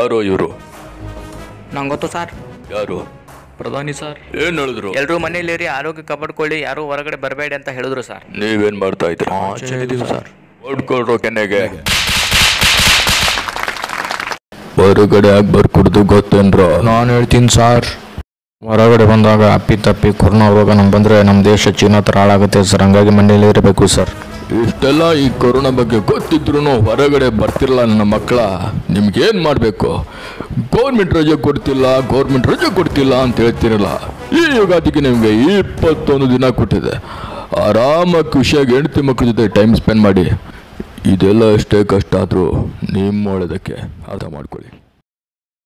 ಯಾರು ಇವರು ನಂಗೆ ಗೊತ್ತು ಸರ್ ಯಾರು ಪ್ರಧಾನಿ ಸರ್ ಏನ್ ಹೇಳಿದ್ರು ಎಲ್ಲರೂ ಮನೇಲಿರಿ ಆರೋಗ್ಯ ಕಾಪಾಡ್ಕೊಳ್ಳಿ ಯಾರು ಹೊರಗಡೆ ಬರಬೇಡಿ ಅಂತ ಹೇಳಿದ್ರು ಸರ್ ನೀವೇನ್ ಮಾಡ್ತಾ ಇದ್ದೀರಾ ಸರ್ ಓಡ್ಕೊಳ್ರು ಕೆನೆಗೆ ಹೊರಗಡೆ ಆಗಿ ಬರ್ಕುಡ್ದು ಗೊತ್ತೇನ್ರ ನಾನು ಹೇಳ್ತೀನಿ ಸರ್ ಹೊರಗಡೆ ಬಂದಾಗ ಅಪ್ಪಿ ತಪ್ಪಿ ಕೊರೋನಾ ರೋಗ ನಮ್ಗೆ ಬಂದರೆ ನಮ್ಮ ದೇಶ ಚೀನಾ ಥರ ಹಾಳಾಗುತ್ತೆ ಸರ್ ಹಂಗಾಗಿ ಮನೇಲಿ ಇರಬೇಕು ಸರ್ ಇಷ್ಟೆಲ್ಲ ಈ ಕೊರೋನಾ ಬಗ್ಗೆ ಗೊತ್ತಿದ್ರು ಹೊರಗಡೆ ಬರ್ತಿರಲ್ಲ ನನ್ನ ಮಕ್ಕಳ ನಿಮ್ಗೇನ್ ಮಾಡಬೇಕು ಗೌರ್ಮೆಂಟ್ ರಜೆ ಕೊಡ್ತಿಲ್ಲ ಗೌರ್ಮೆಂಟ್ ರಜೆ ಕೊಡ್ತಿಲ್ಲ ಅಂತ ಹೇಳ್ತಿರಲ್ಲ ಈ ಯುಗಾದಿಗೆ ನಿಮಗೆ ಇಪ್ಪತ್ತೊಂದು ದಿನ ಕೊಟ್ಟಿದೆ ಆರಾಮಾಗಿ ಖುಷಿಯಾಗಿ ಹೆಂಡತಿ ಮಕ್ಕಳ ಜೊತೆ ಟೈಮ್ ಸ್ಪೆಂಡ್ ಮಾಡಿ ಇದೆಲ್ಲ ಎಷ್ಟೇ ಕಷ್ಟ ಆದರೂ ನಿಮ್ಮ ಒಳ್ಳೆದಕ್ಕೆ ಅರ್ಥ ಮಾಡ್ಕೊಳ್ಳಿ